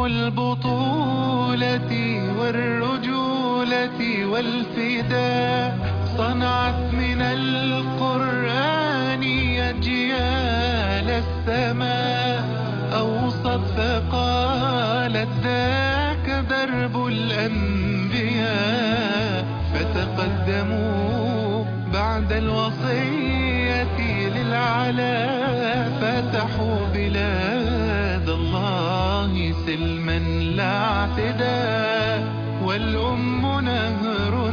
البطولة والرجولة والفداء صنعت من القرآن أجيال السماء أوصت فقالت ذاك درب الأنبياء فتقدموا بعد الوصية للعلا فتحوا بلاد الله سلما لا اعتداء والأم نهر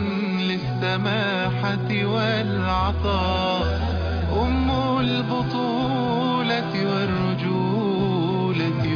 للسماحة والعطاء أم البطولة والرجولة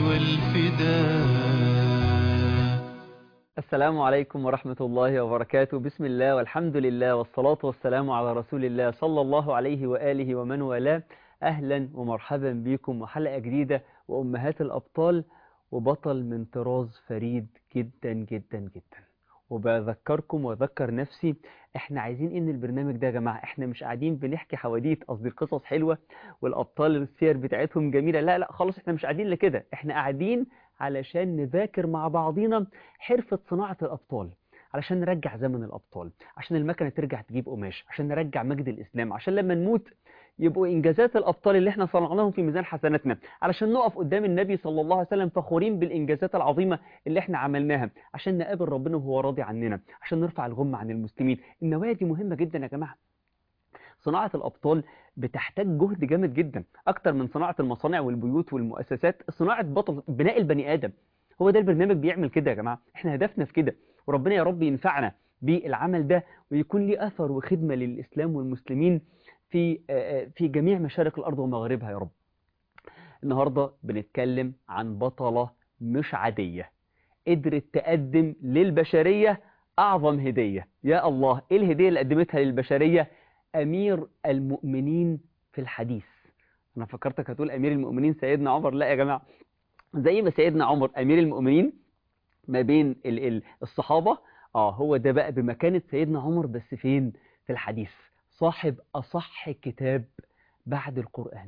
والفداء السلام عليكم ورحمة الله وبركاته بسم الله والحمد لله والصلاة والسلام على رسول الله صلى الله عليه وآله ومن والاه أهلا ومرحبا بكم وحلقة جديدة وأمهات الأبطال وبطل من طراز فريد جدا جدا جدا وبذكركم وأذكر نفسي احنا عايزين ان البرنامج ده يا جماعة احنا مش قاعدين بنحكي حواديت قصدي قصص حلوة والأبطال السير بتاعتهم جميلة لا لا خلاص احنا مش قاعدين لكده احنا قاعدين علشان نذاكر مع بعضينا حرفة صناعة الأبطال علشان نرجع زمن الأبطال عشان المكنة ترجع تجيب قماش عشان نرجع مجد الإسلام عشان لما نموت يبقوا إنجازات الأبطال اللي احنا صنعناهم في ميزان حسناتنا علشان نقف قدام النبي صلى الله عليه وسلم فخورين بالإنجازات العظيمة اللي احنا عملناها عشان نقابل ربنا وهو راضي عننا عشان نرفع الغمة عن المسلمين النوايا دي مهمة جدا يا جماعة صناعة الأبطال بتحتاج جهد جامد جدا أكتر من صناعة المصانع والبيوت والمؤسسات صناعة بطل بناء البني آدم هو ده البرنامج بيعمل كده يا جماعة احنا هدفنا في كده وربنا يا رب ينفعنا بالعمل ده ويكون ليه أثر وخدمة للإسلام والمسلمين في في جميع مشارق الأرض ومغاربها يا رب النهاردة بنتكلم عن بطلة مش عادية قدرت تقدم للبشرية أعظم هدية يا الله إيه الهدية اللي قدمتها للبشرية أمير المؤمنين في الحديث أنا فكرتك هتقول أمير المؤمنين سيدنا عمر لا يا جماعة زي ما سيدنا عمر أمير المؤمنين ما بين الصحابة آه هو ده بقى بمكانة سيدنا عمر بس فين في الحديث صاحب أصح كتاب بعد القرآن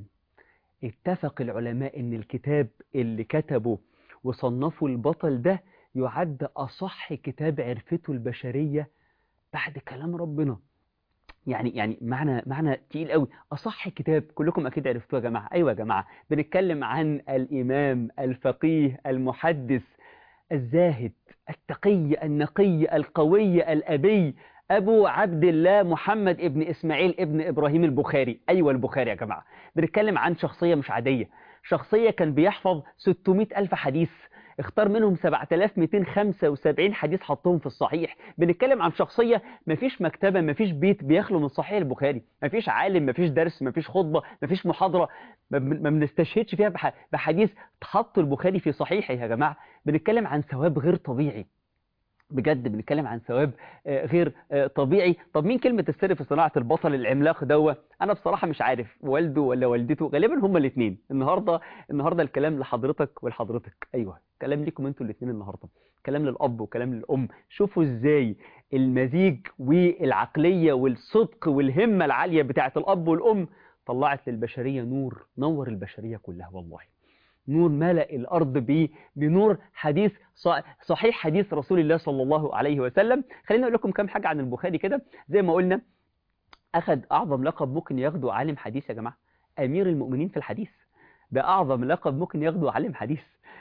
اتفق العلماء ان الكتاب اللي كتبه وصنفوا البطل ده يعد أصح كتاب عرفته البشرية بعد كلام ربنا يعني يعني معنى معنى تقيل قوي اصح كتاب كلكم اكيد عرفتوه يا جماعه ايوه يا جماعه بنتكلم عن الامام الفقيه المحدث الزاهد التقي النقي القوي الابي ابو عبد الله محمد ابن اسماعيل ابن ابراهيم البخاري ايوه البخاري يا جماعه بنتكلم عن شخصيه مش عاديه شخصيه كان بيحفظ 600 الف حديث اختار منهم 7275 حديث حطهم في الصحيح بنتكلم عن شخصية مفيش مكتبة مفيش بيت بيخلو من صحيح البخاري مفيش عالم مفيش درس مفيش خطبة مفيش محاضرة ما بنستشهدش فيها بحديث تحط البخاري في صحيحه يا جماعة بنتكلم عن ثواب غير طبيعي بجد بنتكلم عن ثواب غير طبيعي طب مين كلمة السر في صناعة البطل العملاق دوه انا بصراحة مش عارف والده ولا والدته غالبا هما الاثنين النهاردة النهاردة الكلام لحضرتك ولحضرتك ايوه كلام ليكم انتوا الاثنين النهاردة كلام للاب وكلام للام شوفوا ازاي المزيج والعقلية والصدق والهمة العالية بتاعة الاب والام طلعت للبشرية نور نور البشرية كلها والله نور ملأ الأرض بنور حديث صحيح حديث رسول الله صلى الله عليه وسلم خلينا أقول لكم كم حاجة عن البخاري كده زي ما قلنا أخذ أعظم لقب ممكن ياخده عالم حديث يا جماعة أمير المؤمنين في الحديث ده أعظم لقب ممكن ياخده عالم حديث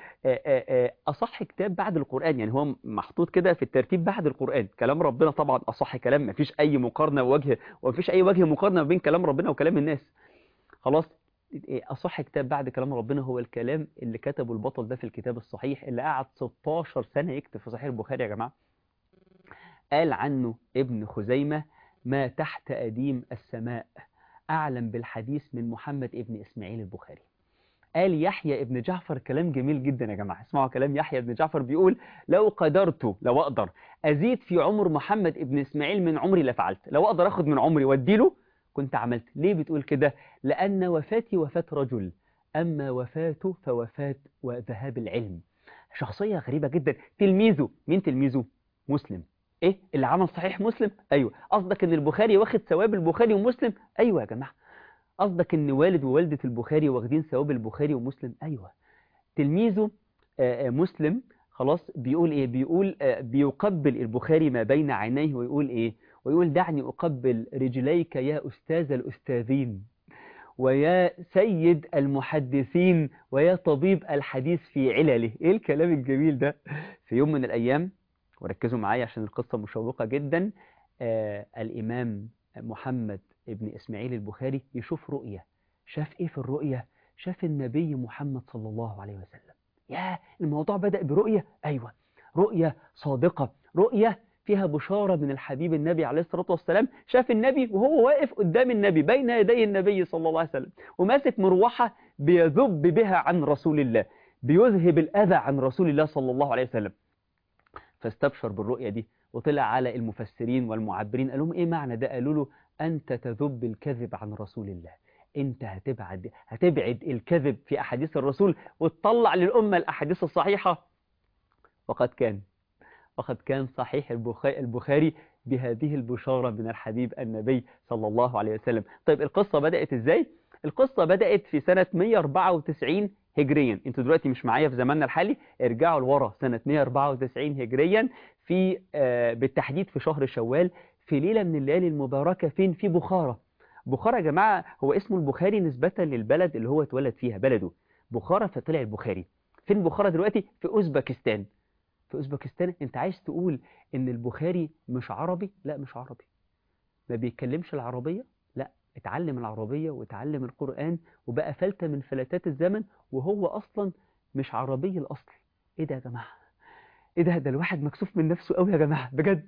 أصح كتاب بعد القرآن يعني هو محطوط كده في الترتيب بعد القرآن كلام ربنا طبعا أصح كلام مفيش أي مقارنة وجه ومفيش أي وجه مقارنة بين كلام ربنا وكلام الناس خلاص أصح كتاب بعد كلام ربنا هو الكلام اللي كتبه البطل ده في الكتاب الصحيح اللي قعد 16 سنة يكتب في صحيح البخاري يا جماعة قال عنه ابن خزيمة ما تحت أديم السماء أعلم بالحديث من محمد ابن إسماعيل البخاري قال يحيى ابن جعفر كلام جميل جدا يا جماعة اسمعوا كلام يحيى ابن جعفر بيقول لو قدرت لو أقدر أزيد في عمر محمد ابن إسماعيل من عمري لفعلت لو أقدر أخذ من عمري واديله كنت عملت ليه بتقول كده لأن وفاتي وفاة رجل أما وفاته فوفاة وذهاب العلم شخصية غريبة جدا تلميذه مين تلميذه مسلم ايه اللي عمل صحيح مسلم ايوه قصدك ان البخاري واخد ثواب البخاري ومسلم ايوه يا جماعه قصدك ان والد ووالده البخاري واخدين ثواب البخاري ومسلم ايوه تلميذه آه، آه، مسلم خلاص بيقول ايه بيقول آه، بيقبل البخاري ما بين عينيه ويقول ايه ويقول دعني اقبل رجليك يا استاذ الاستاذين ويا سيد المحدثين ويا طبيب الحديث في علله ايه الكلام الجميل ده في يوم من الايام وركزوا معايا عشان القصة مشوقة جدا آه الامام محمد ابن اسماعيل البخاري يشوف رؤية شاف ايه في الرؤية شاف النبي محمد صلى الله عليه وسلم يا الموضوع بدأ برؤية ايوه رؤية صادقة رؤية فيها بشارة من الحبيب النبي عليه الصلاة والسلام شاف النبي وهو واقف قدام النبي بين يدي النبي صلى الله عليه وسلم وماسك مروحة بيذب بها عن رسول الله بيذهب الأذى عن رسول الله صلى الله عليه وسلم فاستبشر بالرؤية دي وطلع على المفسرين والمعبرين قال لهم ايه معنى ده قالوا له أنت تذب الكذب عن رسول الله انت هتبعد هتبعد الكذب في أحاديث الرسول وتطلع للأمة الأحاديث الصحيحة وقد كان وقد كان صحيح البخاري, البخاري بهذه البشارة من الحبيب النبي صلى الله عليه وسلم طيب القصة بدأت ازاي؟ القصة بدأت في سنة 194 هجريا انتوا دلوقتي مش معايا في زماننا الحالي ارجعوا لورا سنة 194 هجريا في آه بالتحديد في شهر شوال في ليلة من الليالي المباركة فين في بخارى بخارى يا جماعة هو اسمه البخاري نسبة للبلد اللي هو اتولد فيها بلده بخارى فطلع البخاري فين بخارى دلوقتي في أوزبكستان في أوزبكستان انت عايز تقول ان البخاري مش عربي لا مش عربي ما بيتكلمش العربية لا اتعلم العربية واتعلم القرآن وبقى فلتة من فلتات الزمن وهو أصلا مش عربي الأصل ايه ده يا جماعة ايه ده ده الواحد مكسوف من نفسه قوي يا جماعة بجد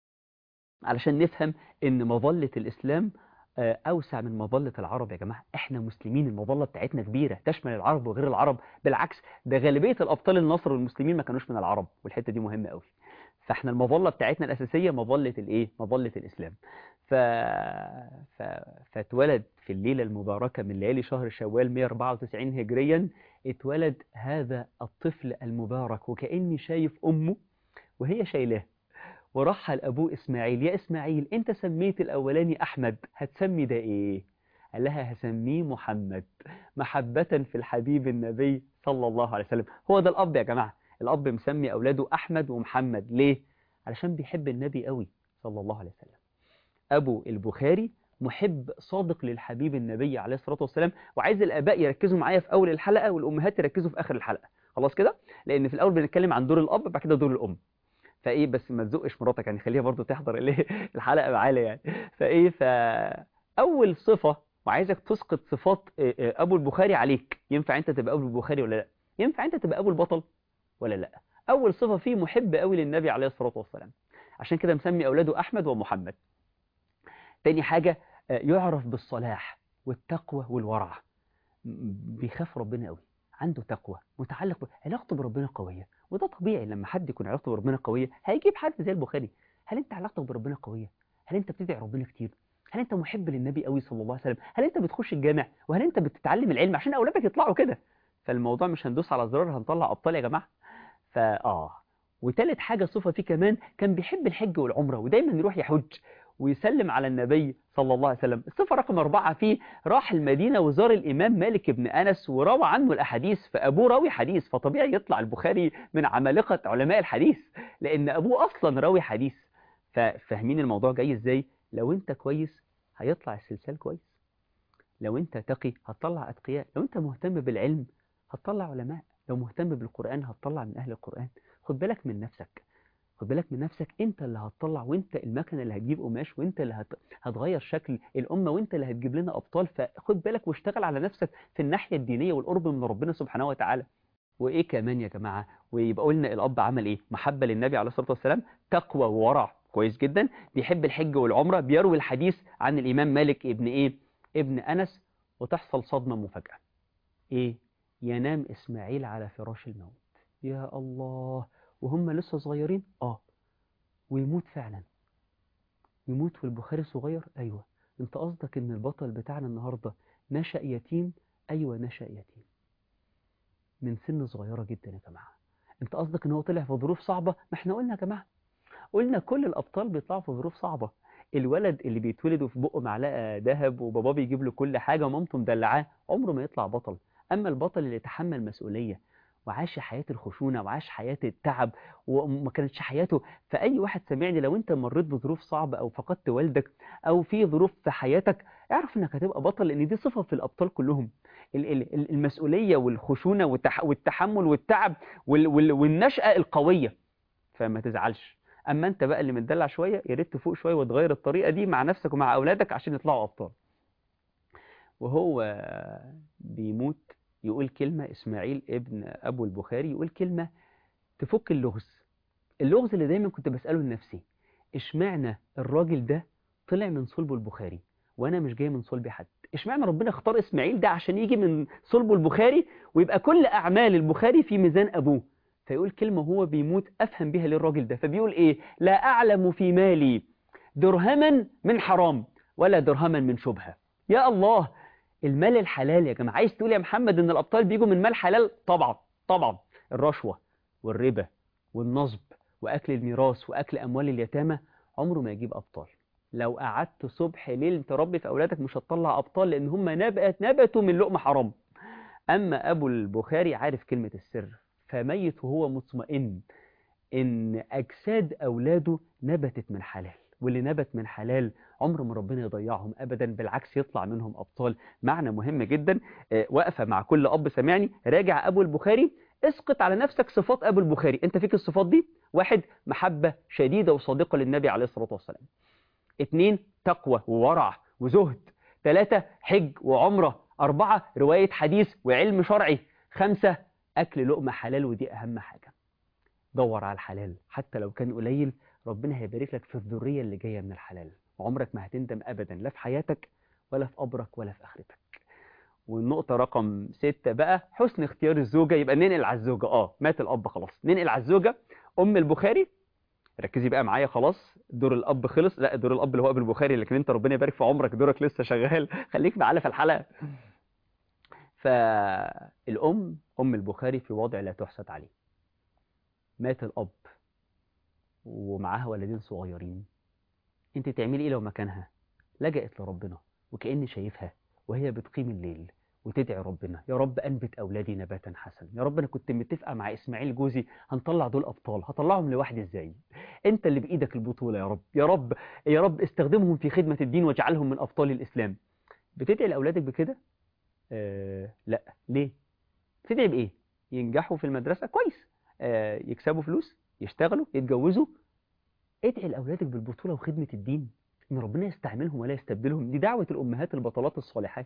علشان نفهم ان مظلة الإسلام آه، أوسع من مظلة العرب يا جماعة احنا مسلمين المظلة بتاعتنا كبيرة تشمل العرب وغير العرب بالعكس ده غالبية الأبطال النصر والمسلمين ما كانوش من العرب والحتة دي مهمة قوي فاحنا المظلة بتاعتنا الأساسية مظلة الإيه؟ مظلة الإسلام ف... ف... فاتولد في الليلة المباركة من ليالي شهر شوال 194 هجريا اتولد هذا الطفل المبارك وكأني شايف أمه وهي شايلاه ورحل أبوه إسماعيل يا إسماعيل أنت سميت الأولاني أحمد هتسمي ده إيه؟ قال لها هسميه محمد محبة في الحبيب النبي صلى الله عليه وسلم هو ده الأب يا جماعة الأب مسمي أولاده أحمد ومحمد ليه؟ علشان بيحب النبي قوي صلى الله عليه وسلم أبو البخاري محب صادق للحبيب النبي عليه الصلاة والسلام وعايز الآباء يركزوا معايا في أول الحلقة والأمهات يركزوا في آخر الحلقة خلاص كده؟ لأن في الأول بنتكلم عن دور الأب بعد كده دور الأم فايه بس ما تزقش مراتك يعني خليها برضو تحضر الايه الحلقه معانا يعني فايه فاول صفه وعايزك تسقط صفات آه، آه، ابو البخاري عليك ينفع انت تبقى ابو البخاري ولا لا ينفع انت تبقى ابو البطل ولا لا اول صفه فيه محب قوي للنبي عليه الصلاه والسلام عشان كده مسمي اولاده احمد ومحمد تاني حاجه آه، يعرف بالصلاح والتقوى والورع م- بيخاف ربنا قوي عنده تقوى متعلق ب- علاقته بربنا قويه وده طبيعي لما حد يكون علاقته بربنا قويه هيجيب حد زي البخاري هل انت علاقتك بربنا قويه هل انت بتدعي ربنا كتير هل انت محب للنبي قوي صلى الله عليه وسلم هل انت بتخش الجامع وهل انت بتتعلم العلم عشان اولادك يطلعوا كده فالموضوع مش هندوس على زرار هنطلع ابطال يا جماعه فا اه وتالت حاجه صفه فيه كمان كان بيحب الحج والعمره ودايما يروح يحج ويسلم على النبي صلى الله عليه وسلم الصفة رقم أربعة فيه راح المدينة وزار الإمام مالك بن أنس وروى عنه الأحاديث فأبوه راوي حديث فطبيعي يطلع البخاري من عمالقة علماء الحديث لأن أبوه أصلا راوي حديث ففاهمين الموضوع جاي إزاي لو أنت كويس هيطلع السلسال كويس لو أنت تقي هتطلع أتقياء لو أنت مهتم بالعلم هتطلع علماء لو مهتم بالقرآن هتطلع من أهل القرآن خد بالك من نفسك خد بالك من نفسك انت اللي هتطلع وانت المكنه اللي هتجيب قماش وانت اللي هت... هتغير شكل الامه وانت اللي هتجيب لنا ابطال فخد بالك واشتغل على نفسك في الناحيه الدينيه والقرب من ربنا سبحانه وتعالى وايه كمان يا جماعه ويبقى قلنا الاب عمل ايه محبه للنبي عليه الصلاه والسلام تقوى وورع كويس جدا بيحب الحج والعمره بيروي الحديث عن الامام مالك ابن ايه ابن انس وتحصل صدمه مفاجاه ايه ينام اسماعيل على فراش الموت يا الله وهم لسه صغيرين اه ويموت فعلا يموت والبخاري صغير ايوه انت قصدك ان البطل بتاعنا النهارده نشأ يتيم ايوه نشأ يتيم من سن صغيره جدا يا جماعه انت قصدك ان هو طلع في ظروف صعبه ما احنا قلنا يا جماعه قلنا كل الابطال بيطلعوا في ظروف صعبه الولد اللي بيتولد وفي بقه معلقه ذهب وباباه بيجيب له كل حاجه ومامته مدلعاه عمره ما يطلع بطل اما البطل اللي يتحمل مسؤوليه وعاش حياة الخشونة وعاش حياة التعب وما كانتش حياته فأي واحد سامعني لو أنت مريت بظروف صعبة أو فقدت والدك أو في ظروف في حياتك اعرف أنك هتبقى بطل لأن دي صفة في الأبطال كلهم ال- ال- ال- المسؤولية والخشونة والتح- والتحمل والتعب وال- وال- والنشأة القوية فما تزعلش أما أنت بقى اللي متدلع شوية يا ريت تفوق شوية وتغير الطريقة دي مع نفسك ومع أولادك عشان يطلعوا أبطال وهو بيموت يقول كلمة إسماعيل ابن أبو البخاري يقول كلمة تفك اللغز اللغز اللي دايما كنت بسأله لنفسي اشمعنى الراجل ده طلع من صلب البخاري وانا مش جاي من صلب حد اشمعنى ربنا اختار اسماعيل ده عشان يجي من صلب البخاري ويبقى كل اعمال البخاري في ميزان ابوه فيقول كلمة هو بيموت افهم بيها للراجل ده فبيقول ايه لا اعلم في مالي درهما من حرام ولا درهما من شبهة يا الله المال الحلال يا جماعة عايز تقول يا محمد ان الابطال بيجوا من مال حلال طبعا طبعا الرشوة والربا والنصب واكل الميراث واكل اموال اليتامى عمره ما يجيب ابطال لو قعدت صبح ليل تربي في اولادك مش هتطلع ابطال لان هم نبأت نبتوا من لقمه حرام اما ابو البخاري عارف كلمه السر فميت وهو مطمئن ان اجساد اولاده نبتت من حلال واللي نبت من حلال عمر ما ربنا يضيعهم ابدا بالعكس يطلع منهم ابطال معنى مهم جدا آه، واقفه مع كل اب سامعني راجع ابو البخاري اسقط على نفسك صفات ابو البخاري انت فيك الصفات دي واحد محبه شديده وصادقه للنبي عليه الصلاه والسلام اتنين تقوى وورع وزهد ثلاثة حج وعمرة أربعة رواية حديث وعلم شرعي خمسة أكل لقمة حلال ودي أهم حاجة دور على الحلال حتى لو كان قليل ربنا هيبارك لك في الذرية اللي جاية من الحلال وعمرك ما هتندم أبدا لا في حياتك ولا في قبرك ولا في آخرتك والنقطة رقم ستة بقى حسن اختيار الزوجة يبقى ننقل على الزوجة اه مات الأب خلاص ننقل على الزوجة أم البخاري ركزي بقى معايا خلاص دور الاب خلص لا دور الاب اللي هو ابو البخاري لكن انت ربنا يبارك في عمرك دورك لسه شغال خليك معانا في الحلقه فالام ام البخاري في وضع لا تحسد عليه مات الاب ومعاها ولدين صغيرين انت تعملي ايه لو مكانها لجأت لربنا وكأني شايفها وهي بتقيم الليل وتدعي ربنا يا رب انبت اولادي نباتا حسنا يا رب انا كنت متفقه مع اسماعيل جوزي هنطلع دول ابطال هطلعهم لوحدي ازاي انت اللي بايدك البطوله يا رب يا رب يا رب استخدمهم في خدمه الدين واجعلهم من ابطال الاسلام بتدعي لاولادك بكده آه لا ليه بتدعي بايه ينجحوا في المدرسه كويس آه يكسبوا فلوس يشتغلوا يتجوزوا ادعي لاولادك بالبطوله وخدمه الدين ان ربنا يستعملهم ولا يستبدلهم دي دعوه الامهات البطلات الصالحات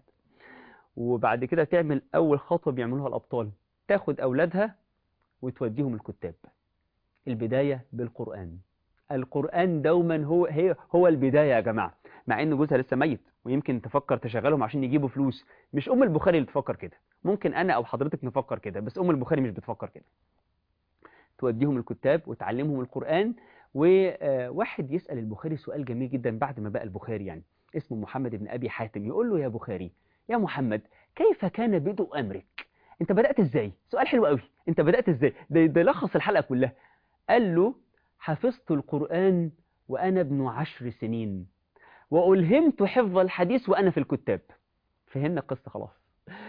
وبعد كده تعمل اول خطوه بيعملوها الابطال تاخد اولادها وتوديهم الكتاب البدايه بالقران القران دوما هو هي هو البدايه يا جماعه مع ان جوزها لسه ميت ويمكن تفكر تشغلهم عشان يجيبوا فلوس مش ام البخاري اللي تفكر كده ممكن انا او حضرتك نفكر كده بس ام البخاري مش بتفكر كده توديهم الكتاب وتعلمهم القران وواحد يسال البخاري سؤال جميل جدا بعد ما بقى البخاري يعني اسمه محمد بن ابي حاتم يقول له يا بخاري يا محمد كيف كان بدء امرك انت بدات ازاي سؤال حلو قوي انت بدات ازاي ده, ده لخص الحلقه كلها قال له حفظت القران وانا ابن عشر سنين والهمت حفظ الحديث وانا في الكتاب فهمنا القصه خلاص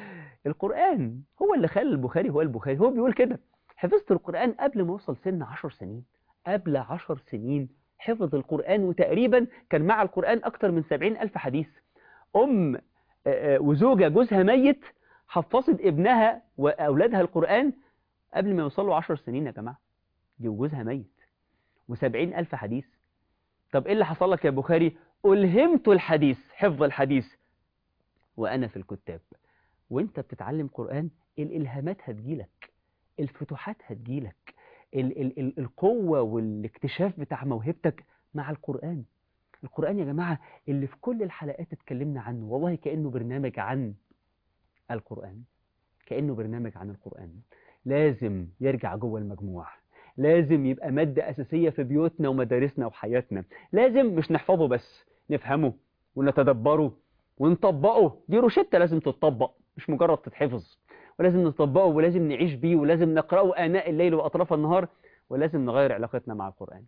القران هو اللي خلى البخاري هو البخاري هو بيقول كده حفظت القران قبل ما اوصل سن عشر سنين قبل عشر سنين حفظ القرآن وتقريبا كان مع القرآن أكتر من سبعين ألف حديث أم وزوجة جوزها ميت حفظت ابنها وأولادها القرآن قبل ما يوصلوا عشر سنين يا جماعة دي وجوزها ميت وسبعين ألف حديث طب إيه اللي حصل لك يا بخاري ألهمت الحديث حفظ الحديث وأنا في الكتاب وانت بتتعلم قرآن الإلهامات هتجيلك الفتوحات هتجيلك ال ال ال القوة والاكتشاف بتاع موهبتك مع القرآن القرآن يا جماعة اللي في كل الحلقات اتكلمنا عنه والله كأنه برنامج عن القرآن كأنه برنامج عن القرآن لازم يرجع جوه المجموع لازم يبقى مادة أساسية في بيوتنا ومدارسنا وحياتنا لازم مش نحفظه بس نفهمه ونتدبره ونطبقه دي روشتة لازم تتطبق مش مجرد تتحفظ ولازم نطبقه ولازم نعيش بيه ولازم نقرأه آناء الليل وأطراف النهار ولازم نغير علاقتنا مع القرآن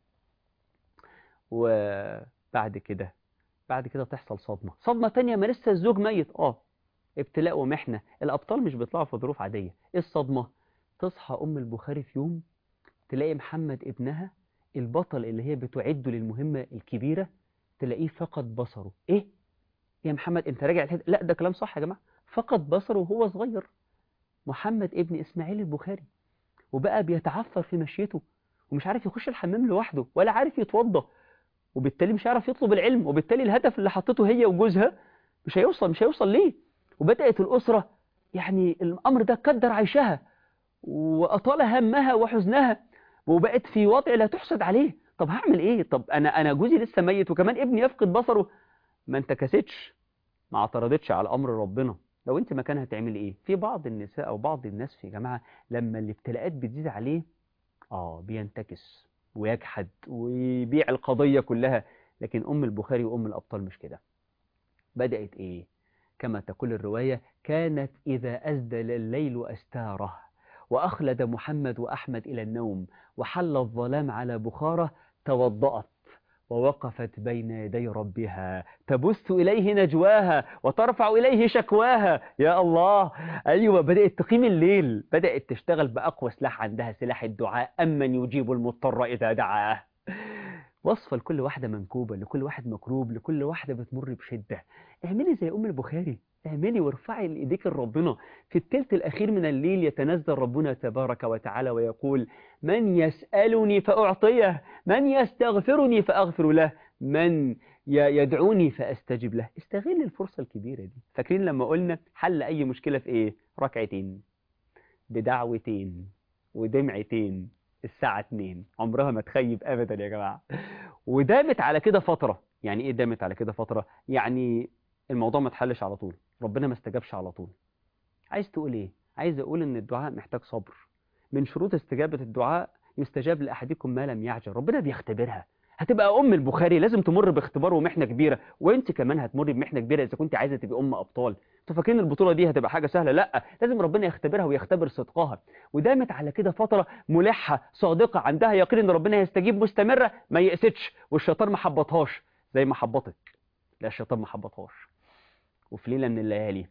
وبعد كده بعد كده تحصل صدمة صدمة تانية ما لسه الزوج ميت اه ابتلاء ومحنة الأبطال مش بيطلعوا في ظروف عادية ايه الصدمة تصحى ام البخاري في يوم تلاقي محمد ابنها البطل اللي هي بتعده للمهمة الكبيرة تلاقيه فقد بصره ايه يا محمد انت راجع الحد... لا ده كلام صح يا جماعة فقد بصره وهو صغير محمد ابن اسماعيل البخاري وبقى بيتعثر في مشيته ومش عارف يخش الحمام لوحده ولا عارف يتوضى وبالتالي مش عارف يطلب العلم وبالتالي الهدف اللي حطته هي وجوزها مش هيوصل مش هيوصل ليه وبدأت الأسرة يعني الأمر ده كدر عيشها وأطال همها وحزنها وبقت في وضع لا تحسد عليه طب هعمل ايه طب انا انا جوزي لسه ميت وكمان ابني يفقد بصره ما انتكستش ما اعترضتش على امر ربنا لو انت مكانها تعملي ايه في بعض النساء او بعض الناس في جماعه لما الابتلاءات بتزيد عليه اه بينتكس ويجحد ويبيع القضيه كلها لكن ام البخاري وام الابطال مش كده بدات ايه كما تقول الروايه كانت اذا ازدل الليل استاره وأخلد محمد وأحمد إلى النوم وحل الظلام على بخارة توضأت ووقفت بين يدي ربها تبث إليه نجواها وترفع إليه شكواها يا الله أيوة بدأت تقيم الليل بدأت تشتغل بأقوى سلاح عندها سلاح الدعاء أمن يجيب المضطر إذا دعاه وصفة لكل واحدة منكوبة لكل واحد مكروب لكل واحدة بتمر بشدة اعملي زي أم البخاري اعملي وارفعي ايديك لربنا في الثلث الأخير من الليل يتنزل ربنا تبارك وتعالى ويقول من يسألني فأعطيه من يستغفرني فأغفر له من يدعوني فأستجب له استغل الفرصة الكبيرة دي فاكرين لما قلنا حل أي مشكلة في إيه ركعتين بدعوتين ودمعتين الساعة 2 عمرها ما تخيب أبدا يا جماعة ودامت على كده فترة يعني إيه دامت على كده فترة يعني الموضوع ما اتحلش على طول ربنا ما استجابش على طول عايز تقول ايه عايز اقول ان الدعاء محتاج صبر من شروط استجابة الدعاء يستجاب لأحدكم ما لم يعجل ربنا بيختبرها هتبقى أم البخاري لازم تمر باختبار ومحنة كبيرة وانت كمان هتمر بمحنة كبيرة إذا كنت عايزة تبقى أم أبطال انتوا فاكرين البطولة دي هتبقى حاجة سهلة لا لازم ربنا يختبرها ويختبر صدقها ودامت على كده فترة ملحة صادقة عندها يقين ان ربنا هيستجيب مستمرة ما يأستش والشيطان ما حبطهاش زي ما حبطك لا الشيطان ما حبطهاش وفي ليلة من الليالي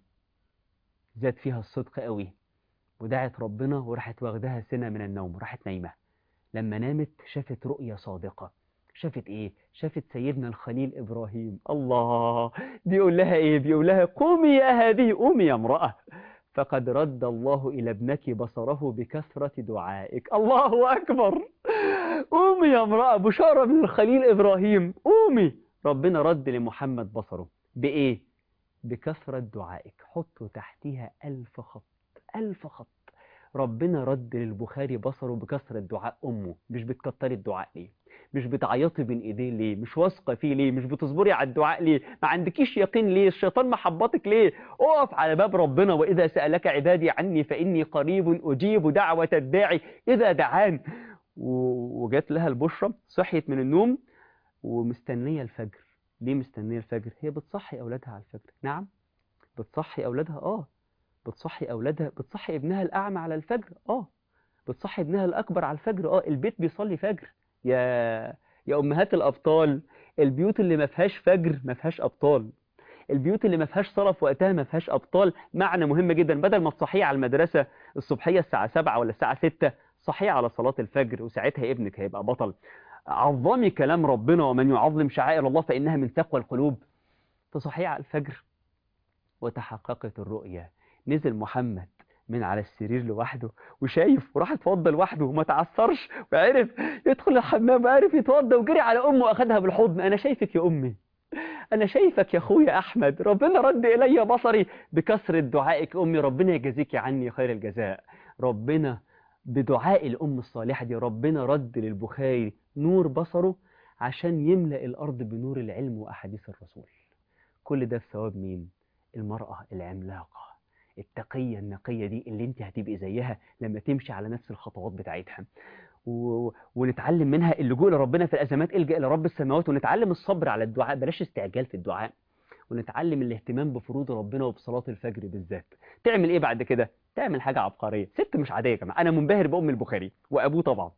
زاد فيها الصدق قوي ودعت ربنا وراحت واخدها سنة من النوم راحت نايمة لما نامت شافت رؤية صادقة شافت ايه شافت سيدنا الخليل ابراهيم الله بيقول لها ايه بيقول لها قومي يا هذه قومي يا امرأة فقد رد الله إلى ابنك بصره بكثرة دعائك الله أكبر قومي يا امرأة بشارة من الخليل إبراهيم قومي ربنا رد لمحمد بصره بإيه بكثرة دعائك حطوا تحتها ألف خط ألف خط ربنا رد للبخاري بصره بكثرة دعاء أمه مش بتكتري الدعاء ليه مش بتعيطي بين ايديه ليه مش واثقه فيه ليه مش بتصبري على الدعاء ليه ما عندكيش يقين ليه الشيطان محبطك ليه اقف على باب ربنا واذا سالك عبادي عني فاني قريب اجيب دعوه الداعي اذا دعان وجات لها البشرى صحيت من النوم ومستنيه الفجر ليه مستنيه الفجر هي بتصحي اولادها على الفجر نعم بتصحي اولادها اه بتصحي اولادها بتصحي ابنها الاعمى على الفجر اه بتصحي ابنها الاكبر على الفجر اه البيت بيصلي فجر يا يا امهات الابطال البيوت اللي ما فيهاش فجر ما فيهاش ابطال البيوت اللي ما فيهاش صلاه في وقتها ما فيهاش ابطال معنى مهم جدا بدل ما تصحيه على المدرسه الصبحيه الساعه 7 ولا الساعه 6 صحيه على صلاه الفجر وساعتها ابنك هيبقى بطل عظمي كلام ربنا ومن يعظم شعائر الله فانها من تقوى القلوب تصحيه على الفجر وتحققت الرؤيا نزل محمد من على السرير لوحده وشايف وراح اتوضى لوحده وما تعثرش وعرف يدخل الحمام وعرف يتوضى وجري على امه واخدها بالحضن انا شايفك يا امي انا شايفك يا اخويا احمد ربنا رد الي بصري بكثره دعائك امي ربنا يجازيك عني خير الجزاء ربنا بدعاء الام الصالحه دي ربنا رد للبخاري نور بصره عشان يملا الارض بنور العلم واحاديث الرسول كل ده بثواب مين المراه العملاقه التقية النقية دي اللي انت هتبقي زيها لما تمشي على نفس الخطوات بتاعتها و... ونتعلم منها اللجوء لربنا في الأزمات الجأ إلى رب السماوات ونتعلم الصبر على الدعاء بلاش استعجال في الدعاء ونتعلم الاهتمام بفروض ربنا وبصلاة الفجر بالذات تعمل ايه بعد كده تعمل حاجة عبقرية ست مش عادية يا جماعة انا منبهر بأم البخاري وأبوه طبعا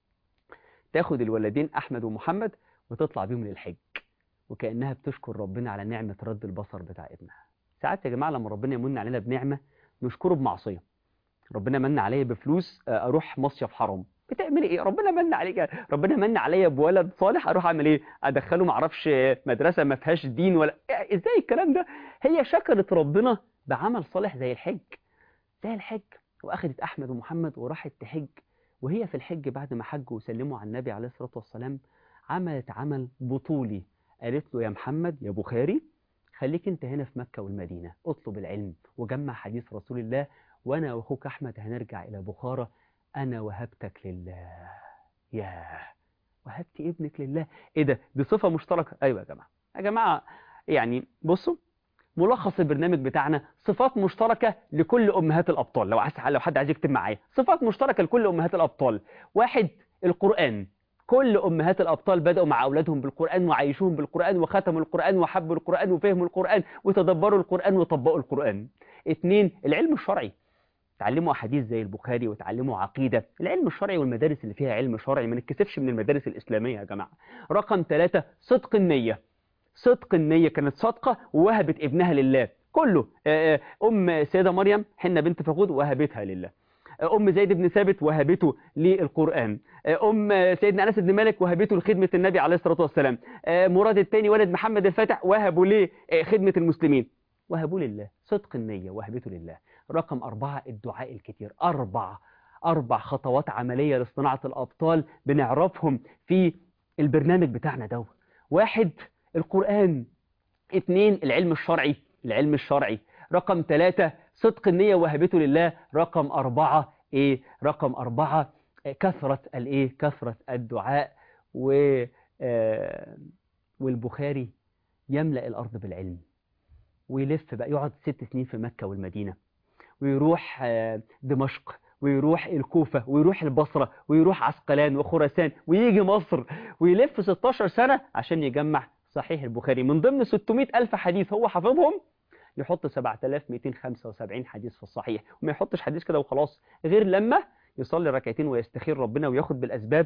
تاخد الولدين أحمد ومحمد وتطلع بيهم للحج وكأنها بتشكر ربنا على نعمة رد البصر بتاع ابنها ساعات يا جماعة لما ربنا يمن علينا بنعمة نشكره بمعصية ربنا من عليا بفلوس آه، اروح مصيف حرام بتعملي ايه ربنا من عليك ربنا من عليا بولد صالح اروح اعمل ايه ادخله معرفش مدرسه ما فيهاش دين ولا إيه، ازاي الكلام ده هي شكرت ربنا بعمل صالح زي الحج زي الحج واخدت احمد ومحمد وراحت تحج وهي في الحج بعد ما حجوا وسلموا على النبي عليه الصلاه والسلام عملت عمل بطولي قالت له يا محمد يا بخاري خليك انت هنا في مكه والمدينه اطلب العلم وجمع حديث رسول الله وانا واخوك احمد هنرجع الى بخارى انا وهبتك لله ياه وهبت ابنك لله ايه ده دي صفه مشتركه ايوه يا جماعه يا جماعه يعني بصوا ملخص البرنامج بتاعنا صفات مشتركه لكل امهات الابطال لو عايز لو حد عايز يكتب معايا صفات مشتركه لكل امهات الابطال واحد القران كل امهات الابطال بداوا مع اولادهم بالقران وعايشوهم بالقران وختموا القران وحبوا القران وفهموا القران وتدبروا القران وطبقوا القران اتنين العلم الشرعي تعلموا احاديث زي البخاري وتعلموا عقيده العلم الشرعي والمدارس اللي فيها علم شرعي ما نتكسفش من المدارس الاسلاميه يا جماعه رقم ثلاثة صدق النيه صدق النيه كانت صادقه ووهبت ابنها لله كله آه، آه، ام سيده مريم حنه بنت فخود وهبتها لله آه، ام زيد بن ثابت وهبته للقران آه، ام سيدنا انس بن مالك وهبته لخدمه النبي عليه الصلاه والسلام آه، مراد الثاني ولد محمد الفاتح وهبوا ليه آه، خدمه المسلمين وهبوا لله صدق النيه وهبته لله رقم أربعة الدعاء الكتير أربع أربع خطوات عملية لصناعة الأبطال بنعرفهم في البرنامج بتاعنا ده واحد القرآن اتنين العلم الشرعي العلم الشرعي رقم ثلاثة صدق النية وهبته لله رقم أربعة إيه رقم أربعة آه، كثرة الإيه كثرة الدعاء و آه، والبخاري يملأ الأرض بالعلم ويلف بقى يقعد ست سنين في مكة والمدينة ويروح آه، دمشق ويروح الكوفة ويروح البصرة ويروح عسقلان وخراسان ويجي مصر ويلف 16 سنة عشان يجمع صحيح البخاري من ضمن 600 ألف حديث هو حافظهم يحط 7275 حديث في الصحيح وما يحطش حديث كده وخلاص غير لما يصلي ركعتين ويستخير ربنا وياخد بالأسباب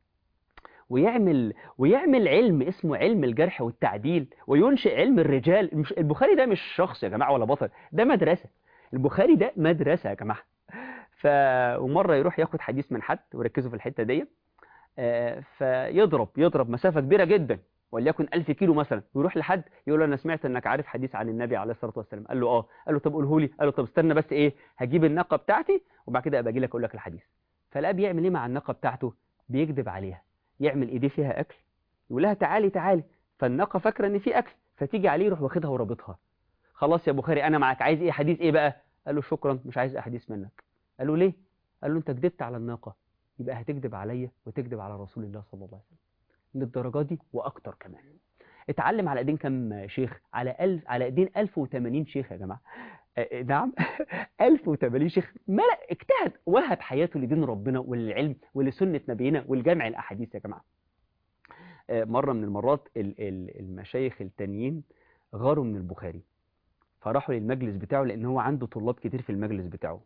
ويعمل ويعمل علم اسمه علم الجرح والتعديل وينشئ علم الرجال مش البخاري ده مش شخص يا جماعة ولا بطل ده مدرسة البخاري ده مدرسة يا جماعة ف ومرة يروح ياخد حديث من حد وركزوا في الحتة دي آه، فيضرب يضرب مسافة كبيرة جدا وليكن 1000 كيلو مثلا ويروح لحد يقول له انا سمعت انك عارف حديث عن النبي عليه الصلاه والسلام قال له اه قال له طب قوله لي قال له طب استنى بس ايه هجيب الناقه بتاعتي وبعد كده ابقى اجي لك اقول لك الحديث فالاب يعمل ايه مع الناقه بتاعته بيكذب عليها يعمل ايديه فيها اكل يقول لها تعالي تعالي فالناقه فاكره ان في اكل فتيجي عليه يروح واخدها ورابطها خلاص يا بخاري انا معاك عايز ايه حديث ايه بقى قال له شكرا مش عايز احاديث منك قال له ليه قال له انت كذبت على الناقه يبقى هتكذب عليا وتكذب على رسول الله صلى الله عليه وسلم للدرجه دي واكتر كمان اتعلم على ايدين كام شيخ على ألف على ايدين 1080 شيخ يا جماعه آه، آه، نعم 1080 شيخ ملأ اجتهد وهب حياته لدين ربنا وللعلم ولسنه نبينا ولجمع الاحاديث يا جماعه آه، مره من المرات ال- ال- المشايخ التانيين غاروا من البخاري فراحوا للمجلس بتاعه لان هو عنده طلاب كتير في المجلس بتاعه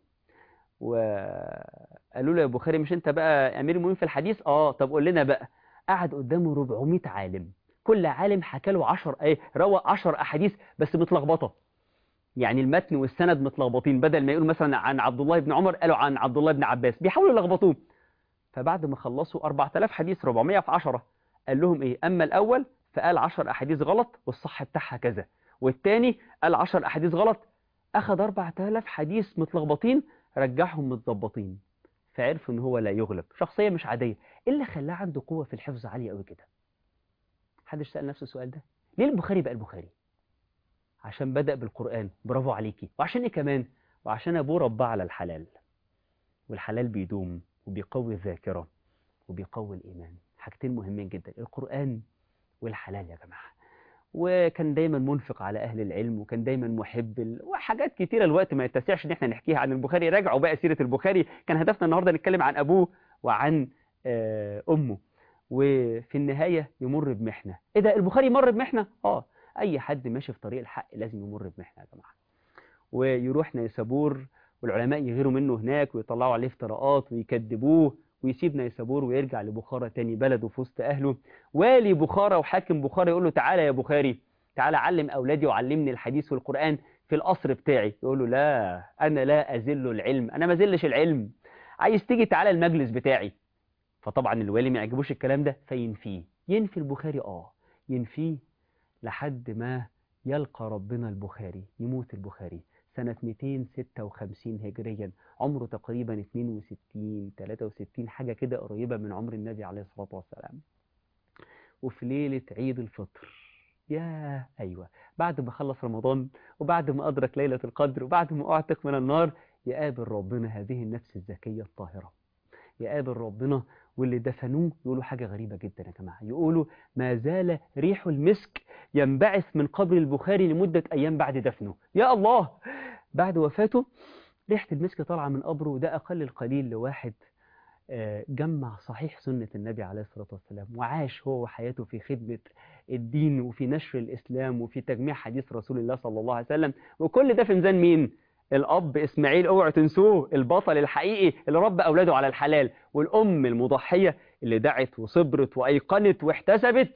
وقالوا له يا بخاري مش انت بقى امير المؤمنين في الحديث اه طب قول لنا بقى قعد قدامه 400 عالم كل عالم حكى له 10 ايه روى 10 احاديث بس متلخبطه يعني المتن والسند متلخبطين بدل ما يقول مثلا عن عبد الله بن عمر قالوا عن عبد الله بن عباس بيحاولوا يلخبطوه فبعد ما خلصوا 4000 حديث 400 في 10 قال لهم ايه اما الاول فقال 10 احاديث غلط والصح بتاعها كذا والتاني قال 10 احاديث غلط اخذ 4000 حديث متلخبطين رجعهم متظبطين فعرف ان هو لا يغلب شخصيه مش عاديه ايه اللي خلاه عنده قوه في الحفظ عاليه قوي كده حد سال نفسه السؤال ده ليه البخاري بقى البخاري عشان بدأ بالقرآن برافو عليكي وعشان ايه كمان وعشان ابوه رباه على الحلال والحلال بيدوم وبيقوي الذاكرة وبيقوي الإيمان حاجتين مهمين جدا القرآن والحلال يا جماعة وكان دايما منفق على أهل العلم وكان دايما محب ال... وحاجات كتيرة الوقت ما يتسعش إن احنا نحكيها عن البخاري راجعوا بقى سيرة البخاري كان هدفنا النهاردة نتكلم عن أبوه وعن آه، أمه وفي النهاية يمر بمحنة إيه ده البخاري مر بمحنة؟ آه أي حد ماشي في طريق الحق لازم يمر بمحنة يا جماعة ويروح نيسابور والعلماء يغيروا منه هناك ويطلعوا عليه افتراءات ويكذبوه ويسيب نيسابور ويرجع لبخارى تاني بلده في وسط أهله والي بخارى وحاكم بخارى يقول له تعالى يا بخاري تعالى علم أولادي وعلمني الحديث والقرآن في القصر بتاعي يقول له لا انا لا ازل العلم انا ما زلش العلم عايز تيجي تعالى المجلس بتاعي فطبعا الوالي ما يعجبوش الكلام ده فينفيه ينفي البخاري اه ينفيه لحد ما يلقى ربنا البخاري يموت البخاري سنة 256 هجريا عمره تقريبا 62 63 حاجة كده قريبة من عمر النبي عليه الصلاة والسلام وفي ليلة عيد الفطر يا أيوة بعد ما خلص رمضان وبعد ما أدرك ليلة القدر وبعد ما أعتق من النار يقابل ربنا هذه النفس الزكية الطاهرة يقابل ربنا واللي دفنوه يقولوا حاجة غريبة جدا يا جماعة يقولوا ما زال ريح المسك ينبعث من قبر البخاري لمدة أيام بعد دفنه يا الله بعد وفاته ريحة المسك طالعة من قبره وده أقل القليل لواحد جمع صحيح سنة النبي عليه الصلاة والسلام وعاش هو وحياته في خدمة الدين وفي نشر الإسلام وفي تجميع حديث رسول الله صلى الله عليه وسلم وكل ده في ميزان مين؟ الأب إسماعيل اوعوا تنسوه البطل الحقيقي اللي ربى أولاده على الحلال والأم المضحية اللي دعت وصبرت وأيقنت واحتسبت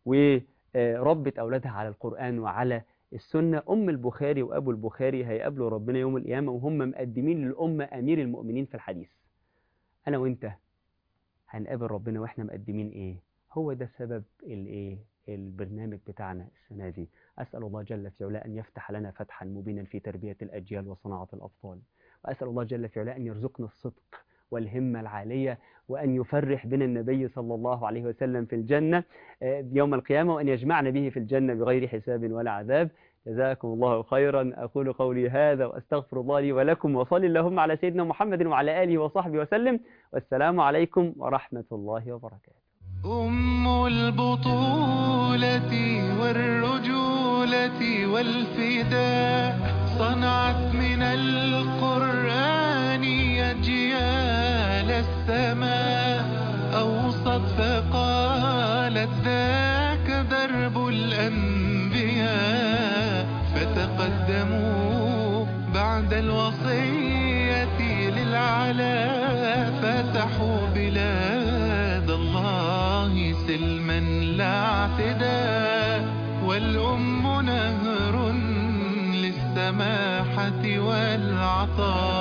وربت أولادها على القرآن وعلى السنة أم البخاري وأبو البخاري هيقابلوا ربنا يوم القيامة وهم مقدمين للأمة أمير المؤمنين في الحديث أنا وأنت هنقابل ربنا وإحنا مقدمين إيه هو ده سبب الإيه البرنامج بتاعنا السنة دي أسأل الله جل في علاه أن يفتح لنا فتحا مبينا في تربية الأجيال وصناعة الأطفال وأسأل الله جل في علاه أن يرزقنا الصدق والهمة العالية وأن يفرح بنا النبي صلى الله عليه وسلم في الجنة يوم القيامة وأن يجمعنا به في الجنة بغير حساب ولا عذاب جزاكم الله خيرا أقول قولي هذا وأستغفر الله لي ولكم وصل اللهم على سيدنا محمد وعلى آله وصحبه وسلم والسلام عليكم ورحمة الله وبركاته أم البطولة والرجولة والفداء صنعت من القرآن أجيال السماء أوصت فقالت ذاك درب الأنبياء فتقدموا بعد الوصية للعلا فتحوا بلاد الله سلما لا اعتداء والأم نهر للسماحة والعطاء